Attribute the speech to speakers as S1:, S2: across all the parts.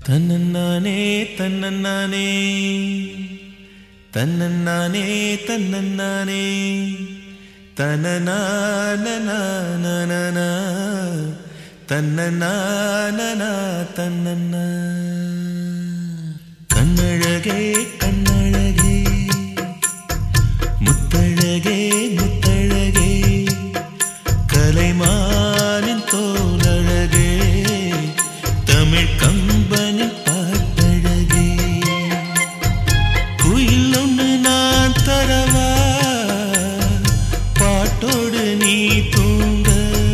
S1: தன்னன்னானே தன்னன்னானே தன்னன்னானே தன்னன்னானே தனநானநானனா தன்னநானனா தன்னன்னா கண்ணழகே கண்ணழகே முத்தழகே முத்தழகே கலைமானின் தோலழகே தமிழ் கம்பனின் பாட்டழகே குயில் ஒன்று நான் தரவா பாட்டோடு நீ தூங்க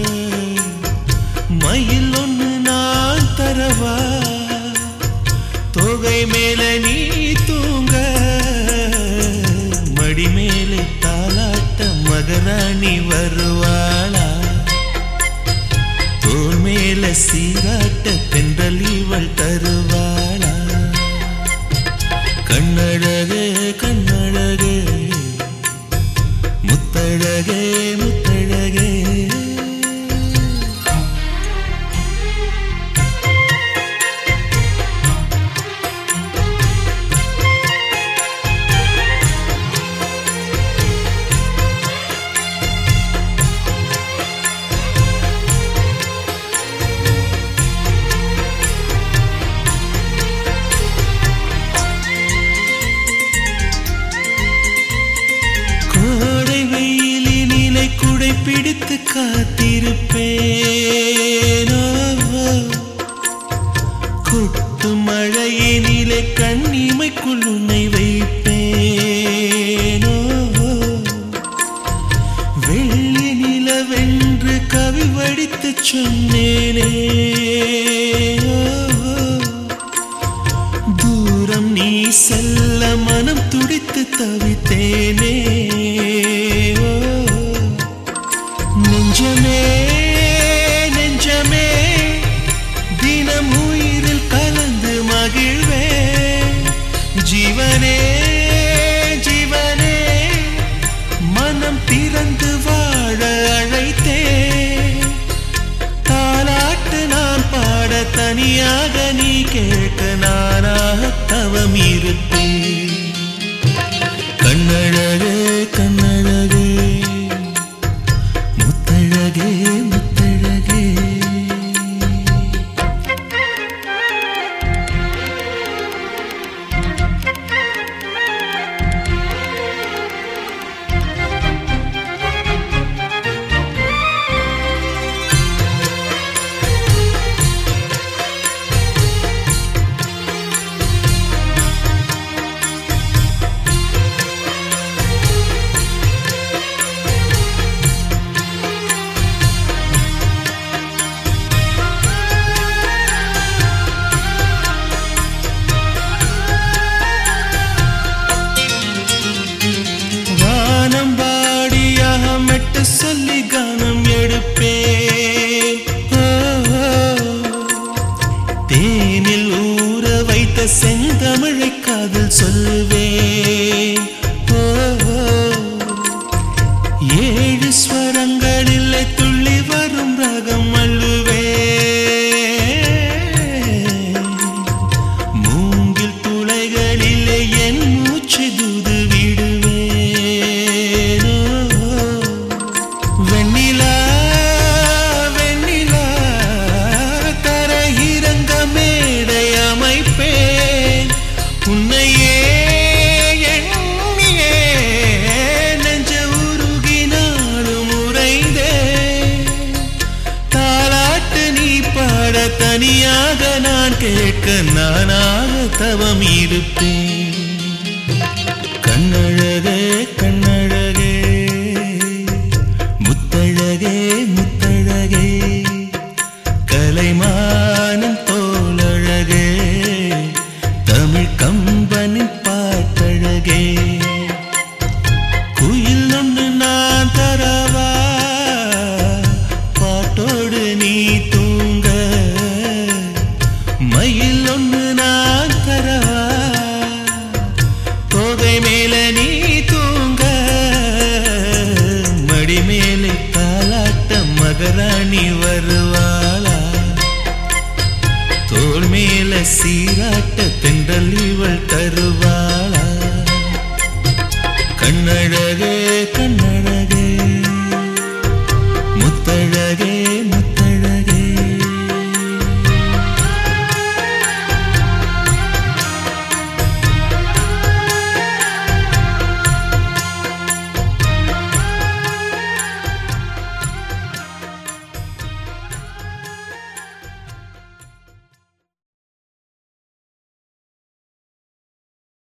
S1: மயில் ஒன்று நான் தரவா தொகை மேல நீ தூங்க மடி மேலே தாலாட்ட மகராணி வருவாளா தோல் மேல சீராட்ட தென்றல் இவள் தருவாளா கண்ணழகே கண்ணழகே முத்தழகே முத்தழகே கோடை வெயிலினிலை குடை பிடித்து காத்திருப்பேனோ கொட்டு மழையினிலே கண்ணிமைக்குள் உன்னை வைப்பேனோ வெள்ளி நிலவென்று கவி வடித்து சொன்னேனே தூரம் நீ செல்ல மனம் துடித்து தவித்தேனே ஓ, நெஞ்சமே நெஞ்சமே தினம் உயிரில் கலந்து மகிழ்வே ஜீவனே ஜீவனே மனம் திறந்து வாழ அழைத்தே தாலாட்டு நான் பாட தனியாக நீ கேட்க நானாக தவம் இருப்பேன் கண்ணழகே கண்ணழகே முத்தழகே முத்தழகே வானம் பாடியாக மெட்டு சொல்லி கானம் எடுப்பேன் ஓ, ஓ. தேனில் ஊற வைத்த செந்தமிழை காதல் சொல்லுவேன் ஓ, ஓ. ஏழு ஸ்வரங்களில் துள்ளி வரும் ரகம் அள்ளுவேன் மூங்கில் துளைகளிலே என் மூச்சு தூது விடுவேனோ வெண்ணிலா வெண்ணிலா தரகிறங்க மேடை அமைப்பேன் உன்னையே எண்ணியே நெஞ்ச உருகினாலும் உறைந்தேன் தாலாட்டு நீ பாட தனியாக நான் கேட்க நானாக தவம் இருப்பேன் கண்ணழகே கண்ணழகே முத்தழகே முத்தழகே கலைமானம் தோலழகே தமிழ் கம்பனின் பாட்டழகே குயில் ஒன்று நான் தரவா பாட்டோடு நீ தூங்க மயில் ஒன்று நான் தரவா தோகை மேல நீ தூங்க தருவா